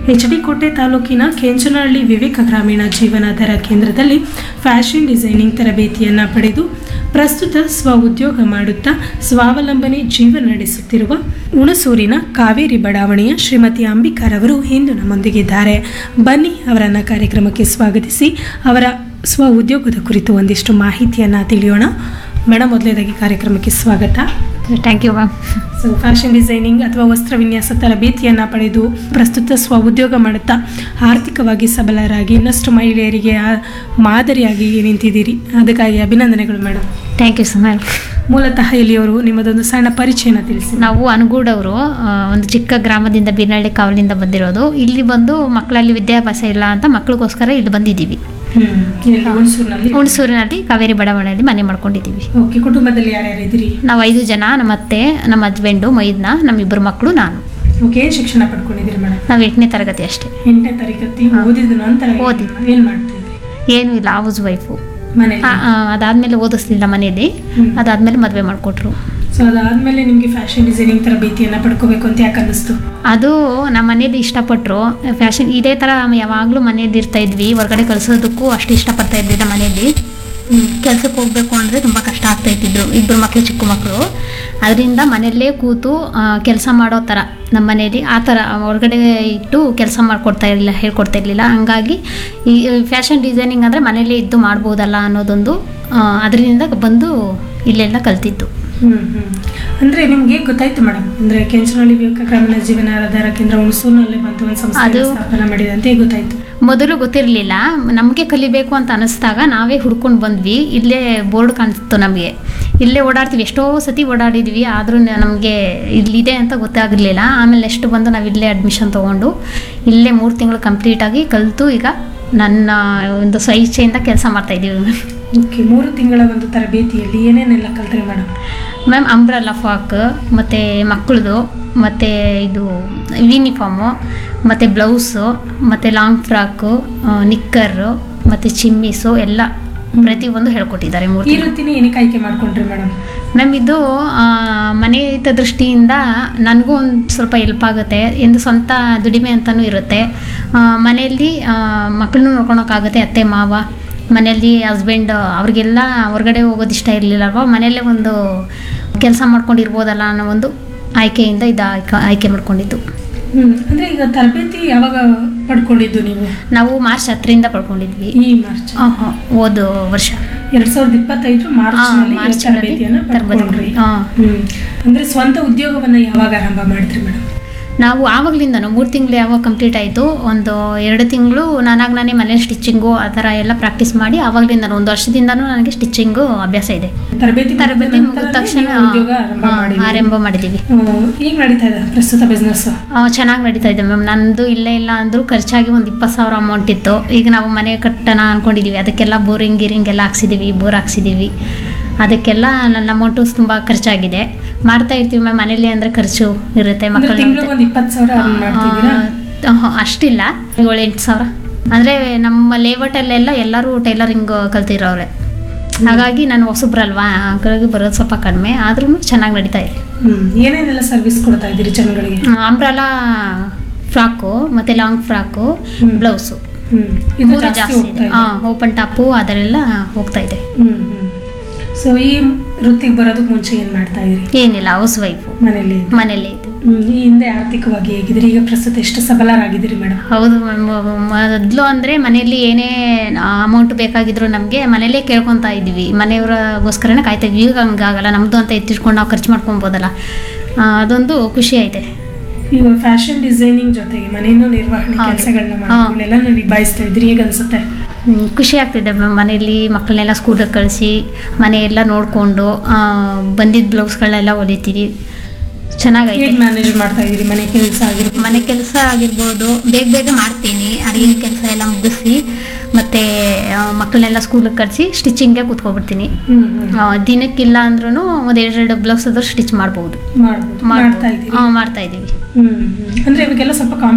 H D ಕೋಟೆ ತಾಲೂಕಿನ ಕೆಂಚನಹಳ್ಳಿ ವಿವೇಕ ಗ್ರಾಮೀಣ ಜೀವನಾಧಾರ ಕೇಂದ್ರದಲ್ಲಿ ಫ್ಯಾಷನ್ ಡಿಸೈನಿಂಗ್ ತರಬೇತಿಯನ್ನು ಪಡೆದು ಪ್ರಸ್ತುತ ಸ್ವ ಉದ್ಯೋಗ ಮಾಡುತ್ತಾ ಸ್ವಾವಲಂಬನೆ ಜೀವನ ನಡೆಸುತ್ತಿರುವ ಹುಣಸೂರಿನ ಕಾವೇರಿ ಬಡಾವಣೆಯ ಶ್ರೀಮತಿ ಅಂಬಿಕಾರವರು ಇಂದು ನಮ್ಮೊಂದಿಗಿದ್ದಾರೆ ಬನ್ನಿ ಅವರನ್ನು ಕಾರ್ಯಕ್ರಮಕ್ಕೆ ಸ್ವಾಗತಿಸಿ ಅವರ ಸ್ವ ಉದ್ಯೋಗದ ಕುರಿತು ಒಂದಿಷ್ಟು ಮಾಹಿತಿಯನ್ನು ತಿಳಿಯೋಣ ಮೇಡಮ್ ಮೊದಲನೇದಾಗಿ ಕಾರ್ಯಕ್ರಮಕ್ಕೆ ಸ್ವಾಗತ thank you ma'am so fashion designing ಅಥವಾ ವಸ್ತ್ರ ವಿನ್ಯಾಸ ತರಬೇತಿಯನ್ನು ಪಡೆದು ಪ್ರಸ್ತುತ ಸ್ವ ಉದ್ಯೋಗ ಮಾಡುತ್ತಾ ಆರ್ಥಿಕವಾಗಿ ಸಬಲರಾಗಿ ಇನ್ನಷ್ಟು ಮಹಿಳೆಯರಿಗೆ ಆ ಮಾದರಿಯಾಗಿ ನಿಂತಿದ್ದೀರಿ ಅದಕ್ಕಾಗಿ ಅಭಿನಂದನೆಗಳು madam thank you so ma'am ಮೂಲತಃ ಇಲ್ಲಿಯವರು ನಿಮ್ಮದೊಂದು ಸಣ್ಣ ಪರಿಚಯನ ತಿಳಿಸಿ ನಾವು ಅನಗೂಡವರು ಆ, ಒಂದು ಚಿಕ್ಕ ಗ್ರಾಮದಿಂದ ಬೀನಹಳ್ಳಿ ಕಾವಲಿಂದ ಬಂದಿರೋದು ಇಲ್ಲಿ ಬಂದು ಮಕ್ಕಳಲ್ಲಿ ವಿದ್ಯಾಭ್ಯಾಸ ಇಲ್ಲ ಅಂತ ಮಕ್ಕಳಿಗೋಸ್ಕರ ಇಲ್ಲಿ ಬಂದಿದ್ದೀವಿ ಹ್ಮ್ ಇಲ್ಲಿ ಹುಣಸೂರಿನಲ್ಲಿ ಹುಣಸೂರಿನಲ್ಲಿ ಕಾವೇರಿ ಬಡಾವಣೆಯಲ್ಲಿ ಮನೆ ಮಾಡ್ಕೊಂಡಿದ್ದೀವಿ ಓಕೆ ಕುಟುಂಬದಲ್ಲಿ ಯಾರ್ಯಾರು ಇದ್ದೀರಿ ನಾವು ಐದು ಜನ ನಮ್ಮ ಅತ್ತೆ ನಮ್ಮ ಹಸ್ಬೆಂಡು ಮೈದ್ನ ನಮ್ಮಿಬ್ಬರು ಮಕ್ಕಳು ನಾನು ಓಕೆ ಏನ್ ಶಿಕ್ಷಣ ಪಡ್ಕೊಂಡಿದ್ದೀರಿ ಮೇಡಮ್ ನಾವು ಎಂಟನೇ ತರಗತಿ ಅಷ್ಟೇ ಎಂಟನೇ ತರಗತಿ ಹಾ. ಓದಿದ ನಂತರ ಓದಿದ್ದು. ಏನ್ ಮಾಡ್ತಿದ್ರಿ ಏನೂ ಇಲ್ಲ ಹೌಸ್ ವೈಫು ಮನೇಲಿ ಅದಾದಮೇಲೆ ಓದಿಸ್ಲಿಲ್ಲ ಮನೇಲಿ ಹ್ಮ್. ಅದಾದಮೇಲೆ ಮದುವೆ ಮಾಡಿಕೊಟ್ರು ಸೊ ಅದಾದ್ಮೇಲೆ ನಿಮ್ಗೆ ಫ್ಯಾಷನ್ ಡಿಸೈನಿಂಗ್ ತರಬೇತಿಯನ್ನ ಪಡ್ಕೋಬೇಕು ಅಂತ ಯಾಕೆ ಅನ್ನಿಸ್ತು ಅದು ನಮ್ಮ ಮನೇಲಿ ಇಷ್ಟಪಟ್ಟರು ಫ್ಯಾಷನ್ ಇದೇ ಥರ ಯಾವಾಗಲೂ ಮನೇಲಿ ಇರ್ತಾ ಇದ್ವಿ ಹೊರಗಡೆ ಕಲಿಸೋದಕ್ಕೂ ಅಷ್ಟು ಇಷ್ಟಪಡ್ತಾ ಇದ್ದಿಲ್ಲ ಮನೇಲಿ ಕೆಲ್ಸಕ್ಕೆ ಹೋಗ್ಬೇಕು ಅಂದರೆ ತುಂಬ ಕಷ್ಟ ಆಗ್ತಾ ಇದ್ದಿದ್ರು ಇಬ್ಬರು ಮಕ್ಕಳು ಚಿಕ್ಕ ಮಕ್ಕಳು ಅದರಿಂದ ಮನೆಯಲ್ಲೇ ಕೂತು ಕೆಲಸ ಮಾಡೋ ಥರ ನಮ್ಮ ಮನೇಲಿ ಆ ಥರ ಹೊರಗಡೆ ಇಟ್ಟು ಕೆಲಸ ಮಾಡಿಕೊಡ್ತಾ ಇರಲಿಲ್ಲ ಹೇಳ್ಕೊಡ್ತಾ ಇರಲಿಲ್ಲ ಹಂಗಾಗಿ ಈ ಫ್ಯಾಷನ್ ಡಿಸೈನಿಂಗ್ ಅಂದರೆ ಮನೇಲೇ ಇದ್ದು ಮಾಡ್ಬೋದಲ್ಲ ಅನ್ನೋದೊಂದು ಅದರಿಂದ ಬಂದು ಇಲ್ಲೆಲ್ಲ ಕಲ್ತಿದ್ದು ಹ್ಮ್ ಹ್ಮ್ ಅಂದ್ರೆ ನಿಮ್ಗೆ ಗೊತ್ತಾಯ್ತು ಮೇಡಮ್ ಅಂದ್ರೆ ಕೆಂಚನಹಳ್ಳಿ ವಿವೇಕ ಗ್ರಾಮೀಣ ಜೀವನ ಆಧಾರ ಕೇಂದ್ರ ಹುಣಸೂರಿನಲ್ಲೇ ಬಂತು ಒಂದು ಸಂಸ್ಥೆ ಅದು- ಸ್ಥಾಪನೆ ಮಾಡಿದೆ ಅಂತ ಹೇಗೆ ಗೊತ್ತಾಯ್ತು ಮೊದಲು ಗೊತ್ತಿರಲಿಲ್ಲ ನಮಗೆ ಕಲಿಬೇಕು ಅಂತ ಅನಿಸ್ದಾಗ ನಾವೇ ಹುಡ್ಕೊಂಡು ಬಂದ್ವಿ ಇಲ್ಲೇ ಬೋರ್ಡ್ ಕಾಣಿಸ್ತು ನಮಗೆ ಇಲ್ಲೇ ಓಡಾಡ್ತೀವಿ ಎಷ್ಟೋ ಸತಿ ಓಡಾಡಿದ್ವಿ ಆದರೂ ನಮಗೆ ಇಲ್ಲಿದೆ ಅಂತ ಗೊತ್ತಾಗಿರಲಿಲ್ಲ ಆಮೇಲೆ ನೆಕ್ಸ್ಟ್ ಬಂದು ನಾವು ಇಲ್ಲೇ ಅಡ್ಮಿಷನ್ ತೊಗೊಂಡು ಇಲ್ಲೇ ಮೂರು ತಿಂಗಳು ಕಂಪ್ಲೀಟಾಗಿ ಕಲಿತು ಈಗ ನನ್ನ ಒಂದು ಸ್ವಇಚ್ಛೆಯಿಂದ ಕೆಲಸ ಮಾಡ್ತಾಯಿದ್ದೀವಿ ಓಕೆ ಮೂರು ತಿಂಗಳ ಒಂದು ತರಬೇತಿಯಲ್ಲಿ ಏನೇನೆಲ್ಲ ಕಲ್ತ್ರಿ ಮೇಡಮ್ ಮ್ಯಾಮ್ ಅಂಬ್ರಲ್ಲ ಫ್ರಾಕ್ ಮತ್ತು ಮಕ್ಕಳದು ಮತ್ತು ಇದು ಯೂನಿಫಾರ್ಮು ಮತ್ತು ಬ್ಲೌಸು ಮತ್ತು ಲಾಂಗ್ ಫ್ರಾಕು ನಿಕ್ಕರು ಮತ್ತು ಚಿಮ್ಮಿಸು ಎಲ್ಲ ಪ್ರತಿಯೊಂದು ಹೇಳ್ಕೊಟ್ಟಿದ್ದಾರೆ ಮೂರು ಈ ವೃತ್ತಿನ ಏನಕ್ಕೆ ಆಯ್ಕೆ ಮಾಡ್ಕೊಂಡ್ರಿ ಮೇಡಮ್ ಮ್ಯಾಮ್ ಇದು ಆ, ಮನೆ ಹಿತ ದೃಷ್ಟಿಯಿಂದ ನನಗೂ ಒಂದು ಸ್ವಲ್ಪ ಹೆಲ್ಪ್ ಆಗುತ್ತೆ ಎಂದು ಸ್ವಂತ ದುಡಿಮೆ ಅಂತಲೂ ಇರುತ್ತೆ ಆ, ಮನೆಯಲ್ಲಿ ಮಕ್ಕಳನ್ನೂ ನೋಡ್ಕೊಳಕ್ಕಾಗುತ್ತೆ ಅತ್ತೆ ಮಾವ ಮನೆಯಲ್ಲಿ ಹಸ್ಬೆಂಡ್ ಅವ್ರಿಗೆಲ್ಲ ಹೊರಗಡೆ ಹೋಗೋದು ಇಷ್ಟ ಇರಲಿಲ್ಲ ಅಲ್ವಾ ಮನೆಯಲ್ಲೇ ಒಂದು ಕೆಲಸ ಮಾಡ್ಕೊಂಡಿರ್ಬೋದಲ್ಲ ಅನ್ನೋ ಒಂದು ಆಯ್ಕೆಯಿಂದ ಇದು ಆಯ್ಕೆ ಆಯ್ಕೆ ಮಾಡ್ಕೊಂಡಿದ್ದು ಹ್ಮ್ ಅಂದ್ರೆ ಈಗ ತರಬೇತಿ ಯಾವಾಗ ಪಡ್ಕೊಂಡಿದ್ದು ನೀವು ನಾವು ಮಾರ್ಚ್ ಹತ್ತರಿಂದ ಪಡ್ಕೊಂಡಿದ್ವಿ ಈ ಮಾರ್ಚ್ ಆ, ಆ, ಹೋದ ವರ್ಷ ಎರಡ್ ಸಾವಿರದ ಇಪ್ಪತ್ತೈದು ಮಾರ್ಚ್ ಹಾ, ನಲ್ಲಿ ಈ ಮಾರ್ಚ್ ತರಬೇತಿಯನ್ನ ನಲ್ಲಿ ತರಬೇತಿ. ಪಡ್ಕೊಂಡ್ರಿ ಹಾ. ಹ್ಮ್ ಅಂದ್ರೆ ಸ್ವಂತ ಉದ್ಯೋಗವನ್ನ ಯಾವಾಗ ಆರಂಭ ಮಾಡಿದ್ರಿ ಮೇಡಮ್ ನಾವು ಆವಾಗಲಿಂದನೂ ಮೂರು ತಿಂಗಳು ಯಾವಾಗ ಕಂಪ್ಲೀಟ್ ಆಯಿತು ಒಂದು ಎರಡು ತಿಂಗಳು ನಾನಾಗಿ ನಾನೇ ಮನೆ ಸ್ಟಿಚಿಂಗು ಆ ಥರ ಎಲ್ಲ ಪ್ರಾಕ್ಟೀಸ್ ಮಾಡಿ ಆವಾಗಲಿಂದನೂ ಒಂದು ವರ್ಷದಿಂದನೂ ನನಗೆ ಸ್ಟಿಚಿಂಗು ಅಭ್ಯಾಸ ಇದೆ ತರಬೇತಿ ತರಬೇತಿ ಮುಗಿದ ತಕ್ಷಣ ಉದ್ಯೋಗ ಆರಂಭ ಆ, ಮಾಡಿದ್ರಿ. ಆರಂಭ ಮಾಡಿದ್ದೀವಿ ಹ್ಮ್. ಈಗ ನಡೀತಾ ಇದೆ ಪ್ರಸ್ತುತ ಬಿಸ್ನೆಸ್ ಚೆನ್ನಾಗಿ ನಡೀತಾ ಇದೆ ಮ್ಯಾಮ್ ನಂದು ಇಲ್ಲೇ ಇಲ್ಲ ಅಂದರೂ ಖರ್ಚಾಗಿ ಒಂದು ಇಪ್ಪತ್ತು ಸಾವಿರ ಅಮೌಂಟ್ ಇತ್ತು ಈಗ ನಾವು ಮನೆ ಕಟ್ಟೋಣ ಅಂದ್ಕೊಂಡಿದ್ದೀವಿ ಅದಕ್ಕೆಲ್ಲ ಬೋರಿಂಗ್ ಗೀರಿಂಗ್ ಎಲ್ಲ ಹಾಕ್ಸಿದ್ದೀವಿ ಬೋರ್ ಹಾಕ್ಸಿದ್ದೀವಿ ಅದಕ್ಕೆಲ್ಲ ನನ್ನ ಅಮೌಂಟು ತುಂಬ ಖರ್ಚಾಗಿದೆ ಮಾಡ್ತಾ ಇರ್ತೀವಿ ಮ್ಯಾಮ್ ಮನೇಲಿ ಅಂದರೆ ಖರ್ಚು ಇರುತ್ತೆ ಮಕ್ಕಳ ತಿಂಗಳು ಒಂದ್ ಇಪ್ಪತ್ತು ಸಾವಿರ earn ಮಾಡ್ತಿದ್ದೀರಾ ಆ, ಆ, ಅಷ್ಟಿಲ್ಲ ಏಳು ಎಂಟು ಸಾವಿರ ಅಂದರೆ ನಮ್ಮ ಲೇಔಟಲ್ಲೆಲ್ಲ ಎಲ್ಲರೂ ಟೈಲರಿಂಗ್ ಕಲ್ತಿರೋರೆ ಹಾಗಾಗಿ ನಾನು ಹೊಸಬ್ರಲ್ವಾ ಹಾಗಾಗಿ ಬರೋದು ಸ್ವಲ್ಪ ಕಡಿಮೆ ಆದ್ರೂ ಚೆನ್ನಾಗಿ ನಡೀತಾ ಇದೆ ಹ್ಮ್ ಏನೇನೆಲ್ಲ ಸರ್ವಿಸ್ ಕೊಡ್ತಾ ಇದ್ದೀರಿ ಜನಗಳಿಗೆ ಅಂಬ್ರಲಾ ಫ್ರಾಕು ಮತ್ತು ಲಾಂಗ್ ಫ್ರಾಕು ಹ್ಮ್. ಬ್ಲೌಸು ಹ್ಮ್ ಇದು ಮೂರು ಜಾಸ್ತಿ ಜಾಸ್ತಿ ಹೋಗ್ತಾ ಇದೆ ಹಾಂ ಓಪನ್ ಟಾಪು ಅದರೆಲ್ಲ ಹೋಗ್ತಾ ಇದೆ ಹ್ಮ್ ಹ್ಮ್ ಸೊ ಈ ವೃತ್ತಿಗೆ ಬರೋದಕ್ಕೆ ಮುಂಚೆ ಏನ್ ಮಾಡ್ತಾ ಇದ್ರಿ ಏನಿಲ್ಲ ಹೌಸ್ ವೈಫು ಮನೇಲಿ ಮನೇಲಿ ಇದೆ ಹ್ಮ್ ಈ ಹಿಂದೆ ಆರ್ಥಿಕವಾಗಿ ಹೇಗಿದ್ರಿ ಈಗ ಪ್ರಸ್ತುತ ಎಷ್ಟು ಸಬಲರಾಗಿದ್ದೀರಿ ಮೇಡಮ್ ಹೌದು ಮ್ಯಾಮ್ ಮೊದಲು ಅಂದರೆ ಮನೆಯಲ್ಲಿ ಏನೇ ಅಮೌಂಟ್ ಬೇಕಾಗಿದ್ರು ನಮಗೆ ಮನೇಲೇ ಕೇಳ್ಕೊತಾ ಇದ್ವಿ ಮನೆಯವರಿಗೋಸ್ಕರನೇ ಕಾಯ್ತಾ ಇದ್ವಿ ಈಗ ಹಂಗಾಗಲ್ಲ ನಮ್ಮದು ಅಂತ ಎತ್ತಿಟ್ಕೊಂಡು ನಾವು ಖರ್ಚು ಮಾಡ್ಕೊಬೋದಲ್ಲ ಆ, ಅದೊಂದು ಖುಷಿ ಐತೆ ಈಗ ಫ್ಯಾಷನ್ ಡಿಸೈನಿಂಗ್ ಜೊತೆಗೆ ಮನೆಯನ್ನು ನಿರ್ವಹಣೆ ಹೌದು. ಕೆಲಸಗಳನ್ನ ಹಾ. ಮಾಡ್ಕೊಂಡೆಲ್ಲ ನಿಭಾಯಿಸ್ತಾ ಇದ್ರಿ ಈಗ ಅನ್ಸುತ್ತೆ ಹ್ಮ್, ಖುಷಿ ಆಗ್ತಿದೆ ಮ್ಯಾಮ್ ಮನೆಯಲ್ಲಿ ಮಕ್ಕಳನ್ನೆಲ್ಲ ಸ್ಕೂಲಿಗೆ ಕಳಿಸಿ ಮನೆಯೆಲ್ಲ ನೋಡಿಕೊಂಡು ಬಂದಿದ್ದ ಬ್ಲೌಸ್ಗಳನ್ನೆಲ್ಲ ಹೊಲಿತೀವಿ ಚೆನ್ನಾಗೈತೆ ಹೇಗೆ ಮ್ಯಾನೇಜ್ ಮಾಡ್ತಾ ಇದ್ದೀರಿ ಮನೆ ಕೆಲಸ ಆಗಿರ್ಬೋದು ಮನೆ ಕೆಲಸ ಆಗಿರ್ಬೋದು ಬೇಗ ಬೇಗ ಮಾಡ್ತೀನಿ ಅಡುಗೆ ಕೆಲಸ ಎಲ್ಲ ಮುಗಿಸಿ ಮತ್ತು ಮಕ್ಕಳನ್ನೆಲ್ಲ ಸ್ಕೂಲಿಗೆ ಕಳಿಸಿ ಸ್ಟಿಚಿಂಗ್ಗೆ ಕೂತ್ಕೊಬಿಡ್ತೀನಿ ಹ್ಮ್ ಹ್ಮ್ ಆ, ದಿನಕ್ಕಿಲ್ಲ ಅಂದ್ರೂ ಒಂದು ಎರಡೆರಡು ಬ್ಲೌಸ್ ಆದ್ರೂ ಸ್ಟಿಚ್ ಮಾಡ್ಬೋದು ಮಾಡ್ಬೋದು ಮಾಡ್ತಾ ಇದ್ದೀರಿ ಹಾಂ ಮಾಡ್ತಾ ಇದ್ದೀವಿ ಹ್ಮ್ ಹ್ಮ್ ಅಂದ್ರೆ ಇವಾಗೆಲ್ಲ ಸ್ವಲ್ಪ